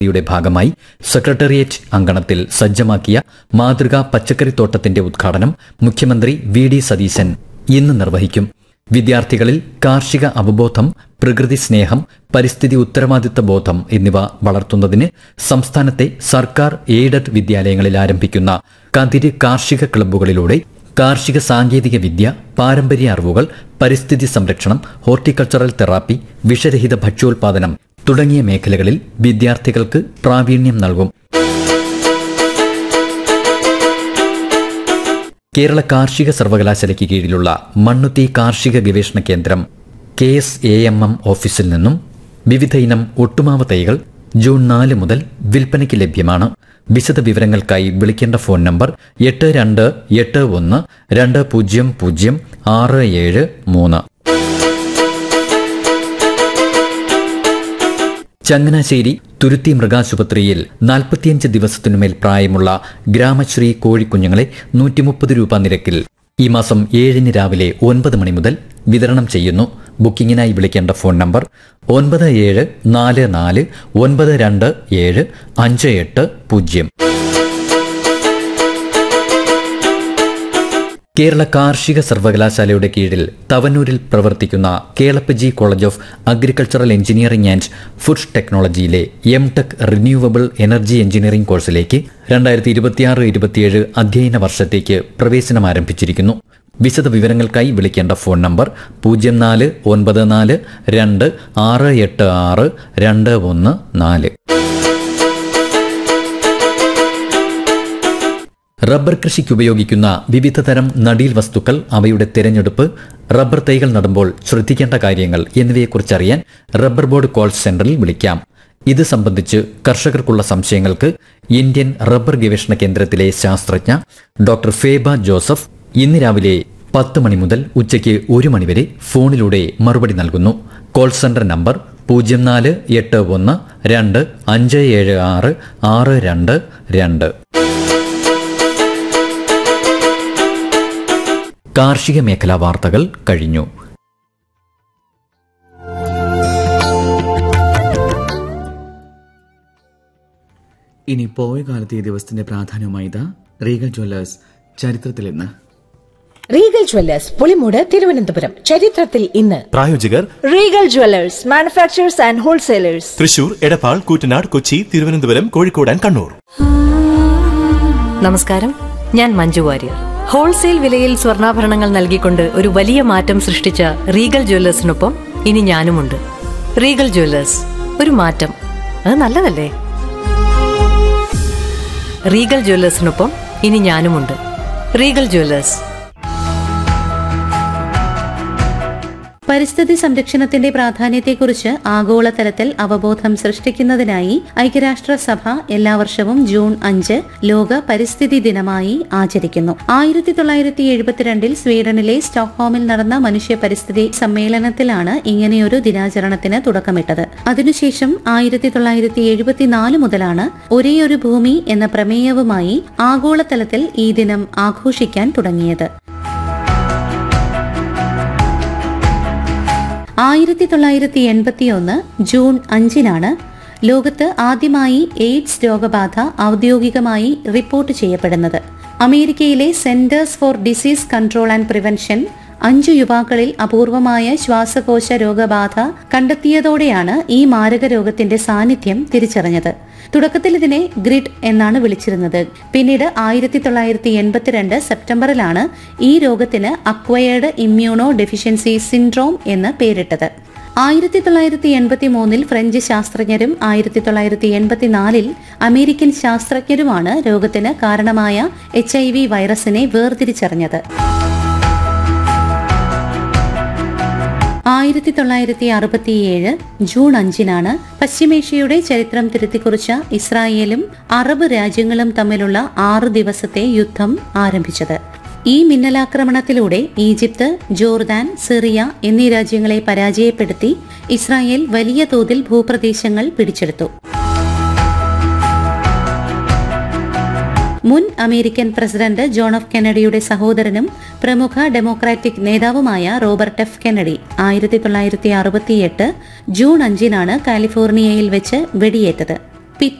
യുടെ ഭാഗമായി സെക്രട്ടേറിയറ്റ് അങ്കണത്തിൽ സജ്ജമാക്കിയ മാതൃകാ പച്ചക്കറിത്തോട്ടത്തിന്റെ ഉദ്ഘാടനം മുഖ്യമന്ത്രി വി ഡി സതീശൻ ഇന്ന് നിർവഹിക്കും വിദ്യാർത്ഥികളിൽ കാർഷിക അവബോധം പ്രകൃതി സ്നേഹം പരിസ്ഥിതി ഉത്തരവാദിത്ത ബോധം എന്നിവ വളർത്തുന്നതിന് സംസ്ഥാനത്തെ സർക്കാർ എയ്ഡഡ് വിദ്യാലയങ്ങളിൽ ആരംഭിക്കുന്ന കതിര് കാർഷിക ക്ലബ്ബുകളിലൂടെ കാർഷിക സാങ്കേതിക വിദ്യ പാരമ്പര്യ അറിവുകൾ പരിസ്ഥിതി സംരക്ഷണം ഹോർട്ടിക്കൾച്ചറൽ തെറാപ്പി വിഷരഹിത ഭക്ഷ്യോൽപാദനം തുടങ്ങിയ മേഖലകളിൽ വിദ്യാർത്ഥികൾക്ക് പ്രാവീണ്യം നൽകും കേരള കാർഷിക സർവകലാശാലയ്ക്ക് കീഴിലുള്ള മണ്ണുത്തി കാർഷിക ഗവേഷണ കേന്ദ്രം K S A M M ഓഫീസിൽ നിന്നും വിവിധ ഇനം ഒട്ടുമാവ് തൈകൾ ജൂൺ നാല് മുതൽ വിൽപ്പനയ്ക്ക് ലഭ്യമാണ് വിശദ വിവരങ്ങൾക്കായി വിളിക്കേണ്ട ഫോൺ നമ്പർ എട്ട് രണ്ട് എട്ട് ഒന്ന് രണ്ട് പൂജ്യം പൂജ്യം ആറ് ഏഴ് മൂന്ന് ചങ്ങനാശ്ശേരി തുരുത്തി മൃഗാശുപത്രിയിൽ നാൽപ്പത്തിയഞ്ച് ദിവസത്തിനുമേൽ പ്രായമുള്ള ഗ്രാമശ്രീ കോഴിക്കുഞ്ഞുങ്ങളെ നൂറ്റി മുപ്പത് രൂപ നിരക്കിൽ ഈ മാസം ഏഴിന് രാവിലെ ഒൻപത് മണി മുതൽ വിതരണം ചെയ്യുന്നു ബുക്കിംഗിനായി വിളിക്കേണ്ട ഫോൺ നമ്പർ ഒൻപത് ഏഴ് നാല് നാല് ഒൻപത് രണ്ട് ഏഴ് അഞ്ച് എട്ട് പൂജ്യം കേരള കാർഷിക സർവകലാശാലയുടെ കീഴിൽ തവന്നൂരിൽ പ്രവർത്തിക്കുന്ന Kelappaji college of agricultural engineering and food ടെക്നോളജിയിലെ M tech renewable energy engineering കോഴ്സിലേക്ക് രണ്ടായിരത്തി ഇരുപത്തിയാറ് ഇരുപത്തിയേഴ് അധ്യയന വർഷത്തേക്ക് പ്രവേശനം ആരംഭിച്ചിരിക്കുന്നു വിശദ വിവരങ്ങൾക്കായി വിളിക്കേണ്ട ഫോൺ നമ്പർ പൂജ്യം നാല് ഒൻപത് നാല് രണ്ട് ആറ് എട്ട് ആറ് രണ്ട് ഒന്ന് നാല് റബ്ബർ കൃഷിക്ക് ഉപയോഗിക്കുന്ന വിവിധ തരം നടീൽ വസ്തുക്കൾ അവയുടെ തിരഞ്ഞെടുപ്പ് റബ്ബർ തൈകൾ നടുമ്പോൾ ശ്രദ്ധിക്കേണ്ട കാര്യങ്ങൾ എന്നിവയെക്കുറിച്ചറിയാൻ റബ്ബർ ബോർഡ് കോൾ സെന്ററിൽ വിളിക്കാം ഇത് സംബന്ധിച്ച് കർഷകർക്കുള്ള സംശയങ്ങൾക്ക് ഇന്ത്യൻ റബ്ബർ ഗവേഷണ കേന്ദ്രത്തിലെ ശാസ്ത്രജ്ഞ ഡോക്ടർ ഫേബ ജോസഫ് ഇന്ന് രാവിലെ പത്ത് മണി മുതൽ ഉച്ചയ്ക്ക് ഒരു മണിവരെ ഫോണിലൂടെ മറുപടി നൽകുന്നു കോൾ സെന്റർ നമ്പർ പൂജ്യം നാല് എട്ട് ഒന്ന് രണ്ട് അഞ്ച് ഏഴ് ആറ് ആറ് രണ്ട് രണ്ട് കാർഷിക മേഖലാ വാർത്തകൾ കഴിഞ്ഞു ഇനി പോയ കാലത്തെ ഈ ദിവസത്തിന്റെ പ്രാധാന്യവുമായി ഇതാ റീഗൽ ജ്വല്ലേഴ്സ് ചരിത്രത്തിൽ ഇന്ന് റീഗൽ ജ്വല്ലേഴ്സ് പുളിമൂട് തിരുവനന്തപുരം ചരിത്രത്തിൽ ഇന്ന് പ്രായോജകർ Regal jewellers manufacturers and wholesalers Thrissur Edappal Koottanad Kochi Thiruvananthapuram Kozhikode and Kannur നമസ്കാരം ഞാൻ മഞ്ജു വാര്യർ ഹോൾസെയിൽ വിലയിൽ സ്വർണ്ണാഭരണങ്ങൾ നൽകിക്കൊണ്ട് ഒരു വലിയ മാറ്റം സൃഷ്ടിച്ച റീഗൽ ജ്വല്ലേഴ്സിനൊപ്പം ഇനി ഞാനുമുണ്ട് റീഗൽ ജ്വല്ലേഴ്സ് ഒരു മാറ്റം അത് നല്ലതല്ലേ റീഗൽ ജ്വല്ലേഴ്സിനൊപ്പം ഇനി ഞാനുമുണ്ട് റീഗൽ ജ്വല്ലേഴ്സ് പരിസ്ഥിതി സംരക്ഷണത്തിന്റെ പ്രാധാന്യത്തെക്കുറിച്ച് ആഗോളതലത്തിൽ അവബോധം സൃഷ്ടിക്കുന്നതിനായി ഐക്യരാഷ്ട്രസഭ എല്ലാ വർഷവും ജൂൺ അഞ്ച് ലോക പരിസ്ഥിതി ദിനമായി ആചരിക്കുന്നു ആയിരത്തി തൊള്ളായിരത്തി എഴുപത്തിരണ്ടിൽ സ്വീഡനിലെ സ്റ്റോക്ക്ഹോമിൽ നടന്ന മനുഷ്യ പരിസ്ഥിതി സമ്മേളനത്തിലാണ് ഇങ്ങനെയൊരു ദിനാചരണത്തിന് തുടക്കമിട്ടത് അതിനുശേഷം ആയിരത്തി തൊള്ളായിരത്തി എഴുപത്തിനാല് മുതലാണ് ഒരേയൊരു ഭൂമി എന്ന പ്രമേയവുമായി ആഗോളതലത്തിൽ ഈ ദിനം ആഘോഷിക്കാൻ തുടങ്ങിയത് ആയിരത്തി തൊള്ളായിരത്തി എൺപത്തിയൊന്ന് ജൂൺ അഞ്ചിനാണ് ലോകത്ത് ആദ്യമായി എയ്ഡ്സ് രോഗബാധ ഔദ്യോഗികമായി റിപ്പോർട്ട് ചെയ്യപ്പെടുന്നത് അമേരിക്കയിലെ Centers for Disease Control and Prevention അഞ്ചു യുവാക്കളിൽ അപൂർവമായ ശ്വാസകോശ രോഗബാധ കണ്ടെത്തിയതോടെയാണ് ഈ മാരക രോഗത്തിന്റെ സാന്നിധ്യം തിരിച്ചറിഞ്ഞത് തുടക്കത്തിൽ ഇതിനെ ഗ്രിഡ് എന്നാണ് വിളിച്ചിരുന്നത് പിന്നീട് ആയിരത്തി തൊള്ളായിരത്തി എൺപത്തിരണ്ട് സെപ്റ്റംബറിലാണ് ഈ രോഗത്തിന് അക്വയേർഡ് ഇമ്മ്യൂണോ ഡെഫിഷ്യൻസി സിൻഡ്രോം എന്ന് പേരിട്ടത് ആയിരത്തി തൊള്ളായിരത്തി എൺപത്തി മൂന്നിൽ ഫ്രഞ്ച് ശാസ്ത്രജ്ഞരും ആയിരത്തി തൊള്ളായിരത്തി എൺപത്തിനാലിൽ അമേരിക്കൻ ശാസ്ത്രജ്ഞരുമാണ് രോഗത്തിന് കാരണമായ എച്ച് ഐ വി വൈറസിനെ വേർതിരിച്ചറിഞ്ഞത് ആയിരത്തി തൊള്ളായിരത്തി അറുപത്തിയേഴ് ജൂൺ അഞ്ചിനാണ് പശ്ചിമേഷ്യയുടെ ചരിത്രം തിരുത്തിക്കുറിച്ച ഇസ്രായേലും അറബ് രാജ്യങ്ങളും തമ്മിലുള്ള ആറ് ദിവസത്തെ യുദ്ധം ആരംഭിച്ചത് ഈ മിന്നലാക്രമണത്തിലൂടെ ഈജിപ്ത് ജോർദാൻ സിറിയ എന്നീ രാജ്യങ്ങളെ പരാജയപ്പെടുത്തി ഇസ്രായേൽ വലിയ തോതിൽ ഭൂപ്രദേശങ്ങൾ പിടിച്ചെടുത്തു മുൻ അമേരിക്കൻ പ്രസിഡന്റ് ജോൺ എഫ് കെനഡിയുടെ സഹോദരനും പ്രമുഖ ഡെമോക്രാറ്റിക് നേതാവുമായ റോബർട്ട് എഫ് കെനഡി ആയിരത്തി തൊള്ളായിരത്തി അറുപത്തിയെട്ട് ജൂൺ അഞ്ചിനാണ് കാലിഫോർണിയയിൽ വെച്ച് വെടിയേറ്റത്